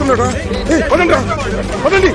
ఎక్కడున్నాడా ఏయ్, పదండి రా, పదండి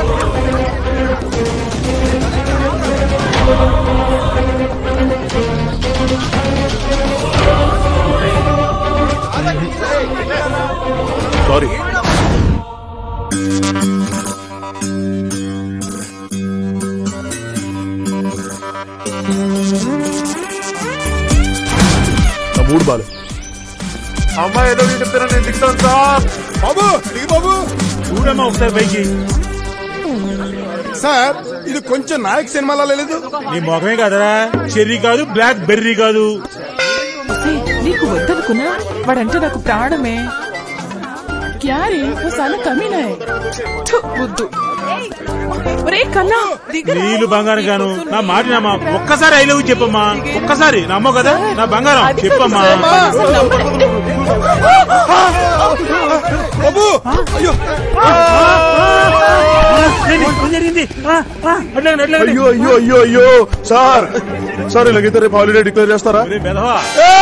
సారీ నా మూడు బాలు అమ్మాయి ఏదో చెప్తారా నేను దిగుతాను సార్ బాబు దిగు బాబు చూడమ్మా ఒకసారి పైకి సార్ ఇది కొంచెం నాయక్ సినిమాలో లేదు నీ మొఖమే కదరా చెర్రీ కాదు బ్లాక్ బెర్రీ కాదు ఏయ్, నీకు వద్దనుకున్నా వాడంటే నాకు ప్రాణమే క్యారీ ఓ సాలా కమీనా హై. థు, వద్దు ఒరే కన్నా దిగరా. నీళ్ళు బంగారం గాను నా మాట నమ్మా ఒక్కసారి ఐ లవ్ చెప్పమ్మా ఒక్కసారి నమ్మో కదా నా బంగారం అది కాదు చెప్పమ్మా సార్, అసలు నమ్మనంటే- బాబు అయ్యో ఏం జరిగింది ఆ, ఆ, అట్లాగండి, అట్లాగండి. అయ్యో అయ్యో అయ్యో అయ్యో సార్ సార్ ఇలాగైతే రేపు హాలిడే డిక్లేర్ చేస్తారా ఒరే బెదవా.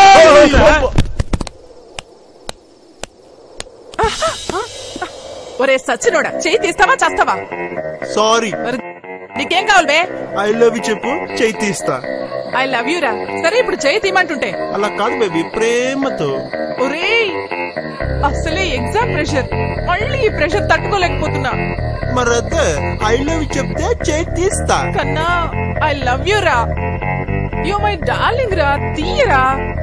ఒరే సచ్చినోడా చేయి తీస్తావా చేస్తావా సారీ మరి నీకేం కావాలి బే ఐ లవ్ యూ చెప్పు చేయి తీస్తా ఐ లవ్ యూ రా సరే ఇప్పుడు చేయి తీయమంటుంటే అలా కాదు బేబీ ప్రేమతో ఒరే అసలే ఎగ్జామ్ ప్రెషర్ మళ్ళీ ఈ ప్రెషర్ తట్టుకోలేకపోతున్నా మరి అదే ఐ లవ్ యూ చెప్తే చేయి తీస్తా కన్నా ఐ లవ్ యూ రా యు మై డార్లింగ్ రా తీయరా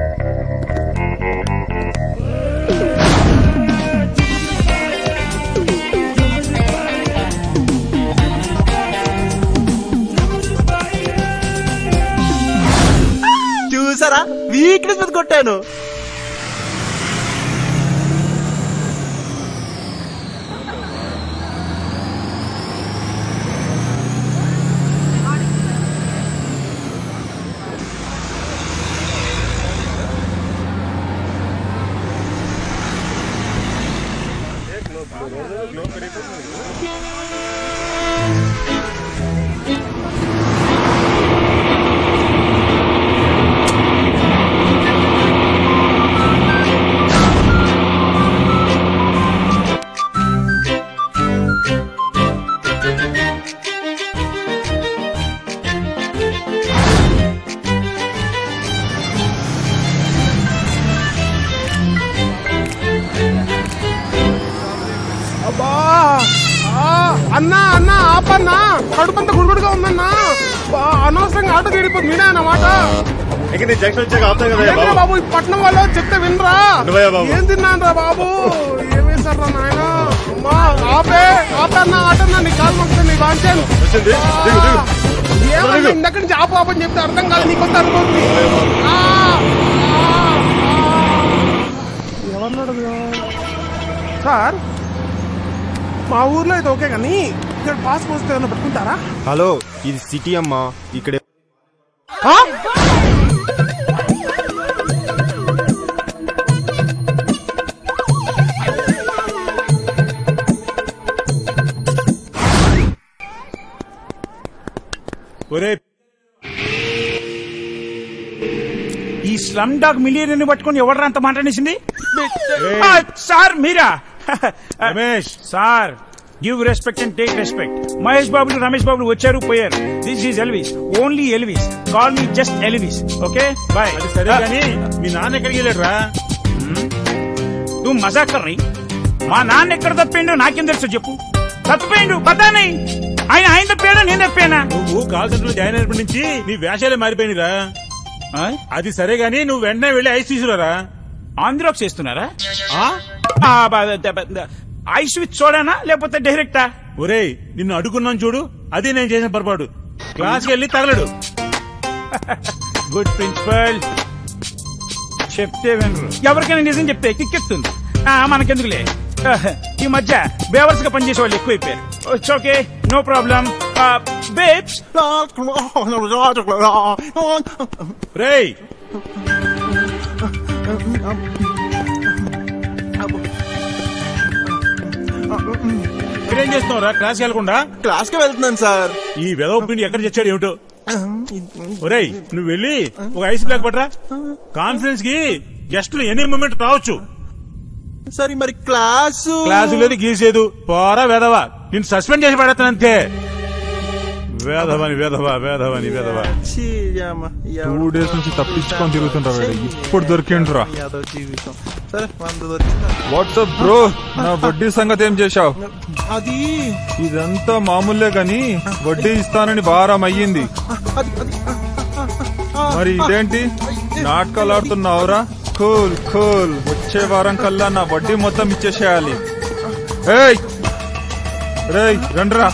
చూసారా వీక్నెస్ మీద కొట్టాను అబ్బా ఆ, అన్నా అన్నా ఆపన్నా కడుపంతా గుడుగుడుగా ఉందన్నా బా, అనవసరంగా ఆటో తీడిపోతుంది మీనే అన్నమాట ఇక నీ జంక్షన్ వచ్చాక ఆపుతాం కదా ఏంట్రా బాబు ఈ పట్నం వాళ్ళు చెప్తే వినరా నువ్వే బాబు. ఏం తిన్నాను రా బాబు ఏమేశారా నాయన అమ్మా ఆపే ఆపన్నా ఆటన్నా నీ కాలు మొక్కుతుంది నీ వాంచాను వచ్చింది దిగు దిగు ఏమన్నా ఇందక్కడి నుంచి ఆపు ఆపని చెప్తే అర్థం కాదు నీకు వస్తే అనుకోండి ఎవరినాడు సార్ మా ఊర్లో అయితే ఓకే కానీ ఇక్కడ పాస్ పోస్తే ఏమైనా పెట్టుకుంటారా హలో ఇది సిటీ అమ్మా ఇక్కడే ఒరే ఈ స్లమ్ డాగ్ మిలియన్ పట్టుకొని ఎవడరా అంత మాట్లాడేసింది ఆ, సార్ మీరా Ramesh sir give respect and take respect Mahesh బాబులు రమేష్ బాబులు వచ్చారు పోయారు this is Elvis only Elvis call me just Elvis okay boy సరే కానీ మీ నాన్న ఎక్కడికి వెళ్ళాడురా నువ్వు మజాక్ కర్రీ మా నాన్న ఎక్కడ తప్పిండో నాకేం తెలుసు చెప్పు తప్పిపోయిండు పతానే ఆయన ఆయన తప్పాడా నేను తప్పానా నువ్వు కాల్ సెంటర్ లో జాయిన్ అయినప్పటి నుంచి నీ వేషాలే మారిపోయినరా అది సరే గానీ నువ్వు వెంటనే వెళ్ళి ఐస్ తీసుకురారా ఆంధ్రాక్స్ చేస్తున్నారా ఐస్ విత్ చూడానా లేకపోతే డైరెక్టా ఒరేయ్ నిన్ను అడుగున్నాను చూడు అది నేను చేసిన పొరపాటు క్లాస్కి వెళ్ళి తగలడు గుడ్ ప్రిన్సిపల్ చెప్తే వినరు ఎవరికైనా నిజం చెప్తే కిక్కెత్తుంది ఆ, మనకెందుకులే ఆ, ఈ మధ్య బేవర్స్ గా పనిచేసే వాళ్ళు ఎక్కువైపోయారు ఓకే నో ప్రాబ్లం బేబ్స్ రేయ్ మీరేం చేస్తున్నావురా క్లాస్ వెళ్ళకుండా క్లాస్ కి వెళ్తున్నాను సార్ ఈ వెదవ పిండి ఎక్కడ చచ్చాడు ఏమిటో ఒరేయ్ నువ్వు వెళ్ళి ఒక ఐస్ బ్లాక్ పట్టరా కాన్ఫరెన్స్ కి గెస్ట్లు ఎనీ మూమెంట్ రావచ్చు సరే మరి క్లాసు క్లాసు లేదు గీసేదు పోరా వేదవా నేను సస్పెండ్ చేసి పడేస్తాను అంతే వేదవని వేదవా వేదవని వేదవా ఛీ, యమ్మ, ఎవడు టూ డేస్ నుంచి తప్పించుకొని తిరుగుతుంటా వీడు ఇప్పుడు దొరికిండ్రా యాదో జీవితం సరే వంద దొరికిందా వాట్సాప్ బ్రో నా వడ్డీ సంగతి ఏం చేశావు అది ఇదంతా మామూలే గాని వడ్డీ ఇస్తానని భారం అయ్యింది అది అది మరి ఇదేంటి నాటకాలు ఆడుతున్నావురా కూల్ కూల్ వచ్చే వారం కల్లా నా వడ్డీ మొత్తం ఇచ్చేసేయాలి ఏయ్ రేయ్ రండ్రా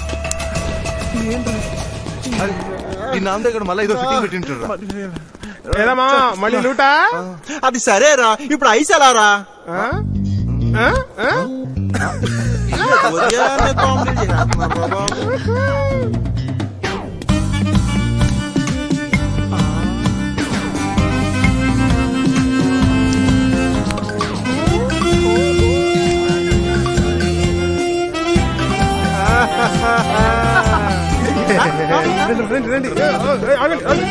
ఈ నాన్న దగ్గర మళ్ళీ ఏదో ఫిట్టింగ్ పెట్టింటారు ఏదమ్మా మళ్ళీ లూటా అది సరేరా ఇప్పుడు ఐస్ ఎలా రా ఆ? ఆ? ఆ? ఉదయాన్నే కామెడీ చేస్తున్నారు రా బాబు. రండి, రండి, రండి. ఏ, ఏ, ఆగండి, ఆగండి.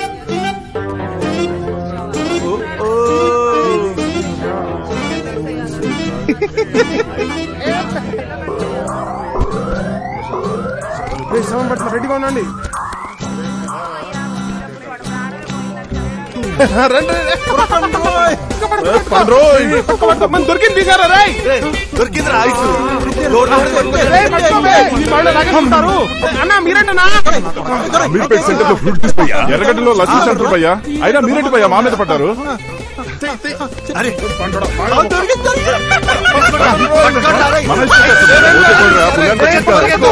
ఓ ఏ, సెవెన్ పడుతున్నా రెడీగా ఉండండి రండి, రండి. ఇంకా పడుతుంది, ఇంకా పడుతుంది. మన దొరికింది తీసారా రాయ్ దొరికింది ఐస్ రేయ్, పట్టుకోవే. ఈ వాళ్ళు లాగేసుకుంటారు. అన్న మీరేంటన్నా అమీర్పేట్ సెంటర్ లో ఫ్రూట్ జ్యూస్ భయ్యా ఎర్రగడ్డలో లస్సీ సెంటర్ భయ్యా అయినా మీరేంటి భయ్యా మా మీద పడ్డారు అరే దొరికింది దొరికింది మన ఇష్టం చేస్తుంది. ఊరికే చూడరా, పుణ్యానికి వచ్చింటారు.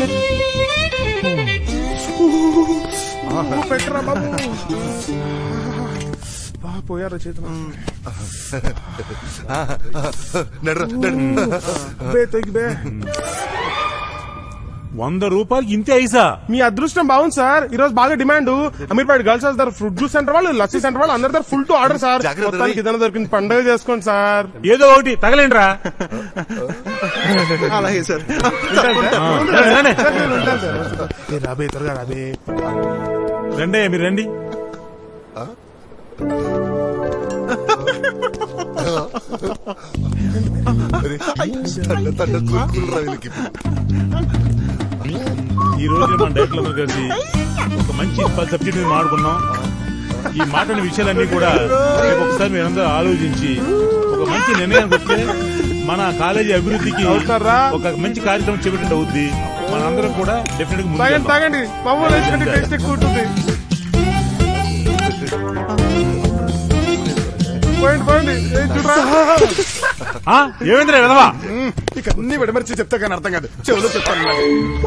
పెట్టరా బాబు బా, పోయారా చేతులు నడు నడు బే తెగి బే వంద రూపాయలు ఇంతే ఐసా మీ అదృష్టం బాగుంది సార్ ఈ రోజు బాగా డిమాండ్ అమీర్పేట గర్ల్స్ హౌస్ దగ్గర ఫ్రూట్ జ్యూస్ సెంటర్ వాళ్ళు లస్సీ సెంటర్ వాళ్ళు అందరి దగ్గర ఫుల్ టు ఆర్డర్ సార్ జాగ్రత్త మొత్తానికి రేయ్. ఇదన్నా దొరికింది పండుగ చేసుకోండి సార్ ఏదో ఒకటి తగలేండ్రా అలాగే సార్ రండి, ఏ, రాబే త్వరగా రాబే రండి మీరు రండి తండ తండ కూల్ రా వీళ్ళకి ఈ రోజు మన డైరెక్టర్లందరూ కలిసి ఒక మంచి సబ్జెక్ట్ మీద మాట్లాడుకున్నాం ఈ మాట్లాడిన విషయాలన్నీ కూడా రేపు ఒకసారి మీరందరూ ఆలోచించి ఒక మంచి నిర్ణయానికి వస్తే మన కాలేజీ అభివృద్ధికి అవుతారా? ఒక మంచి కార్యక్రమం చేపట్టినట్టు అవుద్ది మనందరం కూడా డెఫినెట్ గా తాగండి ముందుకు తాగండి పవ్వు వేసుకుంటే టేస్ట్ ఎక్కువ ఉంటుంది పోయింది పోయింది ఏ, చూడరా ఆ, ఏమైందిరా విధవా ఇక అన్ని విడమర్చి చెప్తే కానీ అర్థం కాదు చెవులు చెప్తాను నాకు.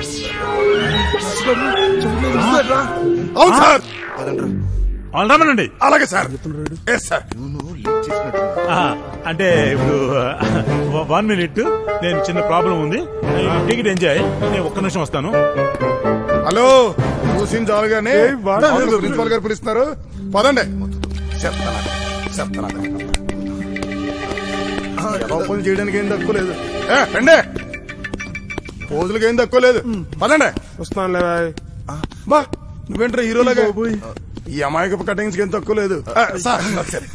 అవును సార్ వాళ్ళు రమ్మనండి అలాగే సార్ ఎస్ సార్ నువ్వు లీక్ చేసినట్టు ఆ, అంటే ఇప్పుడు వన్ మినిట్ నేను చిన్న ప్రాబ్లం ఉంది టికెట్ ఎంజాయ్ నేను ఒక్క నిమిషం వస్తాను హలో చూసిన చాలుగానే వాడు- ప్రిన్సిపాల్ గారు పిలుస్తున్నారు పదండి చెప్తాను చెప్తాను ఎలా పనులు చేయడానికి ఏం తక్కువ లేదు ఏ, రండి పోజులకి ఏం తక్కువ లేదు పదండి వస్తున్నానులే బాయ్ బా నువ్వేంట్రా హీరోలాగా ఈ అమాయకపు కటింగ్స్ ఏం తక్కువ లేదు ఆ, సార్ సరే.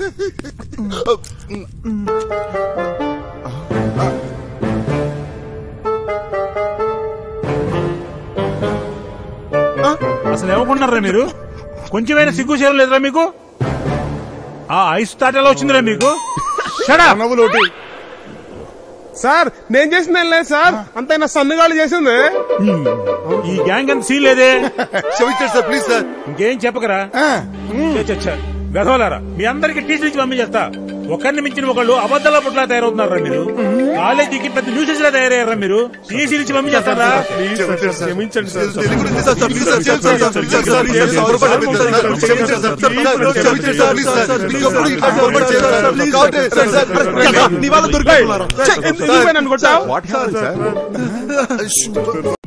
అసలు ఏమనుకుంటున్నారా మీరు కొంచెమైనా సిగ్గు చేయడం లేదురా మీకు ఆ ఐస్ తాట ఎలా వచ్చిందిరా మీకు షడా నవ్వులు ఒకటి సార్ నేను చేసింది ఏం లేదు సార్ అంతైనా సన్నుగాళ్ళు చేసింది ఈ గ్యాంగ్ అంత సీన్ లేదే క్షమించండి సార్ ప్లీజ్ సార్ ఇంకేం చెప్పకరా చ, చ, చ. వెధవలారా మీ అందరికి టీచర్ ఇచ్చి పంపించేస్తా ఒకరిని మించిన ఒకళ్ళు అబద్ధాల పుట్లా తయారవుతున్నారా మీరు కాలేజీకి పెద్ద న్యూసెస్ లా తయారయ్యారా మీరు టీసీ ఇచ్చి పంపించేస్తారా క్షమించండి sir Telugu sir sir please sir sir sir please sir sir పొరపాటు అయిపోయింది సార్ క్షమించండి సార్ సార్ క్షమించండి సార్ ప్లీజ్ సార్ ఇంకొకప్పుడు ఇట్లా పొరపాటు చేయరు sir please sir sir sir నీ వాళ్ళ దొరికిపోయినారు ఎందుకు నన్ను కొట్టావు వాట్ హ్యాపెన్ సార్